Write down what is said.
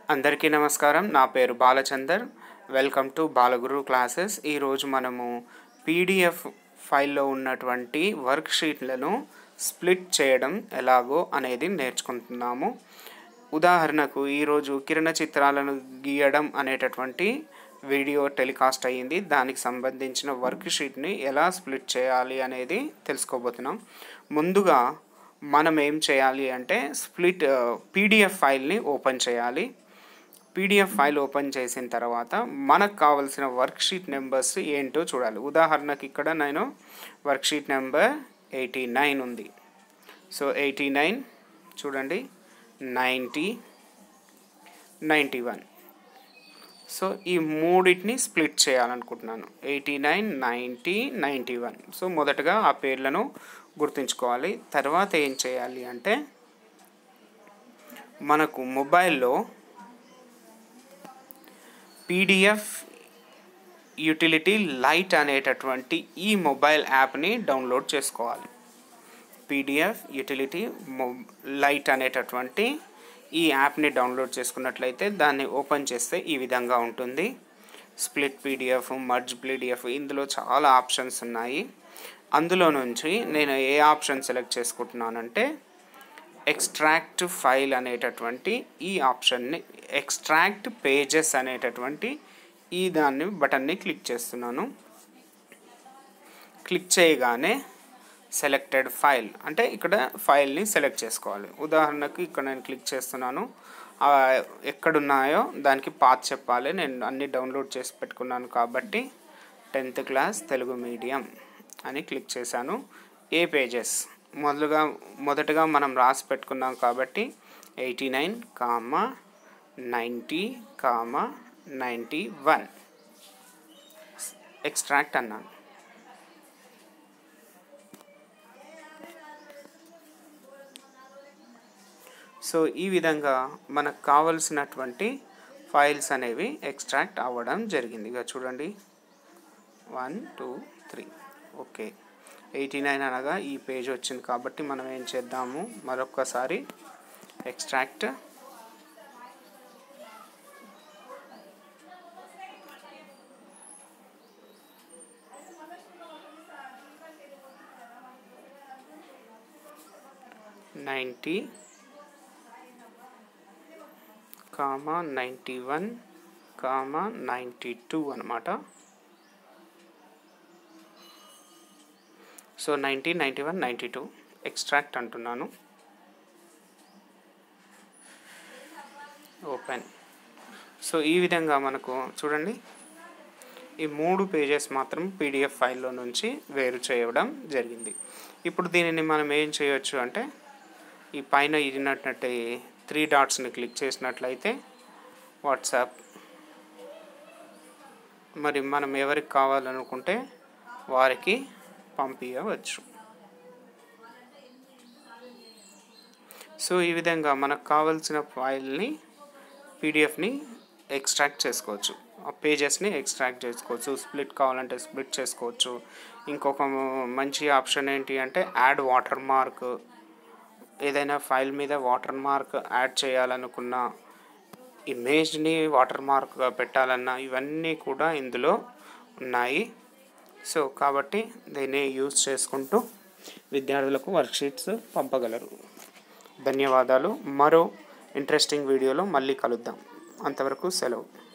అందరికీ నమస్కారం నా పేరు Balachander welcome to Balaguru classes ఈరోజు మనము పీడిఎఫ్ ఫైల్లో ఉన్నటువంటి వర్క్ షీట్లను స్ప్లిట్ చేయడం ఎలాగో అనేది నేర్చుకుంటున్నాము ఉదాహరణకు ఈరోజు కిరణ చిత్రాలను గీయడం అనేటటువంటి వీడియో టెలికాస్ట్ అయ్యింది దానికి సంబంధించిన వర్క్ షీట్ని ఎలా స్ప్లిట్ చేయాలి అనేది తెలుసుకోబోతున్నాం ముందుగా మనం ఏం చేయాలి అంటే స్ప్లిట్ పీడిఎఫ్ ఫైల్ని ఓపెన్ చేయాలి పీడిఎఫ్ ఫైల్ ఓపెన్ చేసిన తర్వాత మనకు కావాల్సిన వర్క్షీట్ నెంబర్స్ ఏంటో చూడాలి ఉదాహరణకి ఇక్కడ నేను వర్క్షీట్ నెంబర్ ఎయిటీ నైన్ ఉంది సో ఎయిటీ నైన్ చూడండి నైంటీ నైంటీ వన్ సో ఈ మూడింటిని స్ప్లిట్ చేయాలనుకుంటున్నాను eighty nine ninety ninety one so మొదటగా ఆ పేర్లను గుర్తుంచుకోవాలి తర్వాత ఏం చేయాలి అంటే మనకు మొబైల్లో పీడిఎఫ్ యూటిలిటీ లైట్ అనేటటువంటి ఈ మొబైల్ యాప్ని డౌన్లోడ్ చేసుకోవాలి పీడిఎఫ్ యూటిలిటీ మొ లైట్ అనేటటువంటి ఈ యాప్ని డౌన్లోడ్ చేసుకున్నట్లయితే దాన్ని ఓపెన్ చేస్తే ఈ విధంగా ఉంటుంది స్ప్లిట్ పీడిఎఫ్ మర్జ్ పీడిఎఫ్ ఇందులో చాలా ఆప్షన్స్ ఉన్నాయి అందులో నుంచి నేను ఏ ఆప్షన్ సెలెక్ట్ చేసుకుంటున్నానంటే ఎక్స్ట్రాక్ట్ ఫైల్ అనేటటువంటి ఈ ఆప్షన్ని ఎక్స్ట్రాక్ట్ పేజెస్ అనేటటువంటి ఈ దాన్ని బటన్ని క్లిక్ చేస్తున్నాను క్లిక్ చేయగానే సెలెక్టెడ్ ఫైల్ అంటే ఇక్కడ ఫైల్ని సెలెక్ట్ చేసుకోవాలి ఉదాహరణకు ఇక్కడ నేను క్లిక్ చేస్తున్నాను ఎక్కడున్నాయో దానికి పాత్ చెప్పాలి నేను అన్ని డౌన్లోడ్ చేసి పెట్టుకున్నాను కాబట్టి టెన్త్ క్లాస్ తెలుగు మీడియం అని క్లిక్ చేశాను ఏ పేజెస్ మొదలుగా మొదటగా మనం రాసి పెట్టుకున్నాం కాబట్టి eighty nine comma ninety comma ninety one extract అన్నాను సో ఈ విధంగా మనకు కావలసినటువంటి ఫైల్స్ అనేవి ఎక్స్ట్రాక్ట్ అవ్వడం జరిగింది ఇక చూడండి one two three okay eighty nine అనగా ఈ పేజ్ వచ్చింది కాబట్టి మనం ఏం చేద్దాము మరొకసారి extract ninety comma ninety one comma ninety two అనమాట so ninety ninety one ninety two extract అంటున్నాను ఓపెన్ సో ఈ విధంగా మనకు చూడండి ఈ మూడు పేజెస్ మాత్రం పీడిఎఫ్ ఫైల్లో నుంచి వేరు చేయడం జరిగింది ఇప్పుడు దీనిని మనం ఏం చేయొచ్చు అంటే ఈ పైన ఇరినట్టు త్రీ డాట్స్ని క్లిక్ చేసినట్లయితే వాట్సాప్ మరి మనం ఎవరికి కావాలనుకుంటే వారికి పంపించవచ్చు సో ఈ విధంగా మనకు కావాల్సిన ఫైల్ని పీడిఎఫ్ని ఎక్స్ట్రాక్ట్ చేసుకోవచ్చు ఆ పేజెస్ని ఎక్స్ట్రాక్ట్ చేసుకోవచ్చు స్ప్లిట్ కావాలంటే స్ప్లిట్ చేసుకోవచ్చు ఇంకొక మంచి ఆప్షన్ ఏంటి అంటే యాడ్ వాటర్ మార్క్ ఏదైనా ఫైల్ మీద వాటర్ మార్క్ యాడ్ చేయాలనుకున్న ఇమేజ్ని వాటర్ మార్క్గా పెట్టాలన్నా ఇవన్నీ కూడా ఇందులో ఉన్నాయి సో కాబట్టి దీన్ని యూజ్ చేసుకుంటూ విద్యార్థులకు వర్క్షీట్స్ పంపగలరు ధన్యవాదాలు మరో ఇంట్రెస్టింగ్ వీడియోలో మళ్ళీ కలుద్దాం అంతవరకు సెలవు